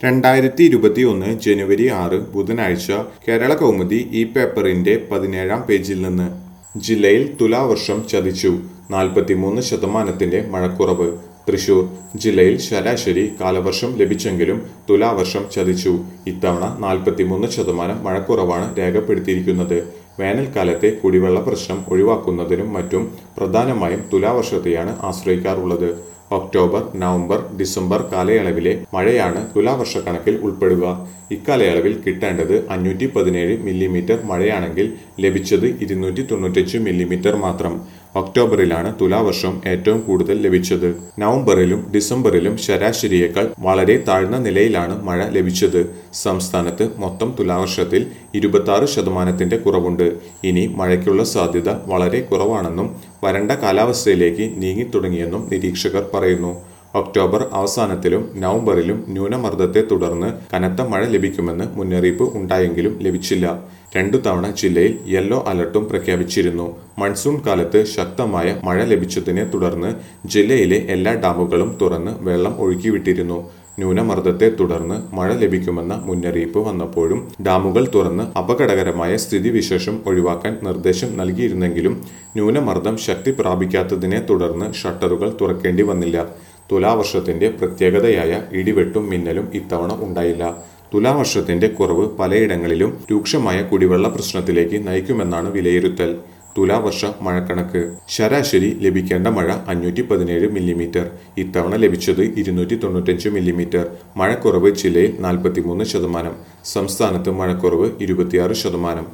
രണ്ടായിരത്തി ഇരുപത്തി ഒന്ന് ജനുവരി ആറ് ബുധനാഴ്ച കേരള കൗമുദി ഈ പേപ്പറിന്റെ പതിനേഴാം പേജിൽ നിന്ന് ജില്ലയിൽ തുലാവർഷം ചതിച്ചു നാൽപ്പത്തിമൂന്ന് ശതമാനത്തിന്റെ മഴക്കുറവ് തൃശൂർ ജില്ലയിൽ ശരാശരി കാലവർഷം ലഭിച്ചെങ്കിലും തുലാവർഷം ചതിച്ചു ഇത്തവണ നാൽപ്പത്തിമൂന്ന് ശതമാനം മഴക്കുറവാണ് രേഖപ്പെടുത്തിയിരിക്കുന്നത് വേനൽക്കാലത്തെ കുടിവെള്ള പ്രശ്നം ഒഴിവാക്കുന്നതിനും മറ്റും പ്രധാനമായും തുലാവർഷത്തെയാണ് ആശ്രയിക്കാറുള്ളത് ഒക്ടോബർ നവംബർ ഡിസംബർ കാലയളവിലെ മഴയാണ് തുലാവർഷ കണക്കിൽ ഉൾപ്പെടുക ഇക്കാലയളവിൽ കിട്ടേണ്ടത് അഞ്ഞൂറ്റി പതിനേഴ് മില്ലിമീറ്റർ മഴയാണെങ്കിൽ ലഭിച്ചത് ഇരുന്നൂറ്റി തൊണ്ണൂറ്റഞ്ച് മില്ലിമീറ്റർ മാത്രം ഒക്ടോബറിലാണ് തുലാവർഷം ഏറ്റവും കൂടുതൽ ലഭിച്ചത് നവംബറിലും ഡിസംബറിലും ശരാശരിയേക്കാൾ വളരെ താഴ്ന്ന നിലയിലാണ് മഴ ലഭിച്ചത് സംസ്ഥാനത്ത് മൊത്തം തുലാവർഷത്തിൽ ഇരുപത്തി ശതമാനത്തിന്റെ കുറവുണ്ട് ഇനി മഴയ്ക്കുള്ള സാധ്യത വളരെ കുറവാണെന്നും വരണ്ട കാലാവസ്ഥയിലേക്ക് നീങ്ങിത്തുടങ്ങിയെന്നും നിരീക്ഷകർ പറയുന്നു ഒക്ടോബർ അവസാനത്തിലും നവംബറിലും ന്യൂനമർദ്ദത്തെ തുടർന്ന് കനത്ത മഴ ലഭിക്കുമെന്ന് മുന്നറിയിപ്പ് ഉണ്ടായെങ്കിലും ലഭിച്ചില്ല രണ്ടു തവണ ജില്ലയിൽ യെല്ലോ അലർട്ടും പ്രഖ്യാപിച്ചിരുന്നു മൺസൂൺ കാലത്ത് ശക്തമായ മഴ ലഭിച്ചതിനെ തുടർന്ന് ജില്ലയിലെ എല്ലാ ഡാമുകളും തുറന്ന് വെള്ളം ഒഴുക്കിവിട്ടിരുന്നു ന്യൂനമർദ്ദത്തെ തുടർന്ന് മഴ ലഭിക്കുമെന്ന മുന്നറിയിപ്പ് വന്നപ്പോഴും ഡാമുകൾ തുറന്ന് അപകടകരമായ സ്ഥിതിവിശേഷം ഒഴിവാക്കാൻ നിർദ്ദേശം നൽകിയിരുന്നെങ്കിലും ന്യൂനമർദ്ദം ശക്തി പ്രാപിക്കാത്തതിനെ തുടർന്ന് ഷട്ടറുകൾ തുറക്കേണ്ടി വന്നില്ല തുലാവർഷത്തിന്റെ പ്രത്യേകതയായ ഇടിവെട്ടും മിന്നലും ഇത്തവണ ഉണ്ടായില്ല തുലാവർഷത്തിന്റെ കുറവ് പലയിടങ്ങളിലും രൂക്ഷമായ കുടിവെള്ള പ്രശ്നത്തിലേക്ക് നയിക്കുമെന്നാണ് വിലയിരുത്തൽ തുലാവർഷ മഴക്കണക്ക് ശരാശരി ലഭിക്കേണ്ട മഴ അഞ്ഞൂറ്റി പതിനേഴ് മില്ലിമീറ്റർ ഇത്തവണ ലഭിച്ചത് ഇരുന്നൂറ്റി തൊണ്ണൂറ്റഞ്ച് മില്ലിമീറ്റർ മഴക്കുറവ് ജില്ലയിൽ നാൽപ്പത്തിമൂന്ന് ശതമാനം സംസ്ഥാനത്ത് മഴക്കുറവ് ഇരുപത്തിയാറ് ശതമാനം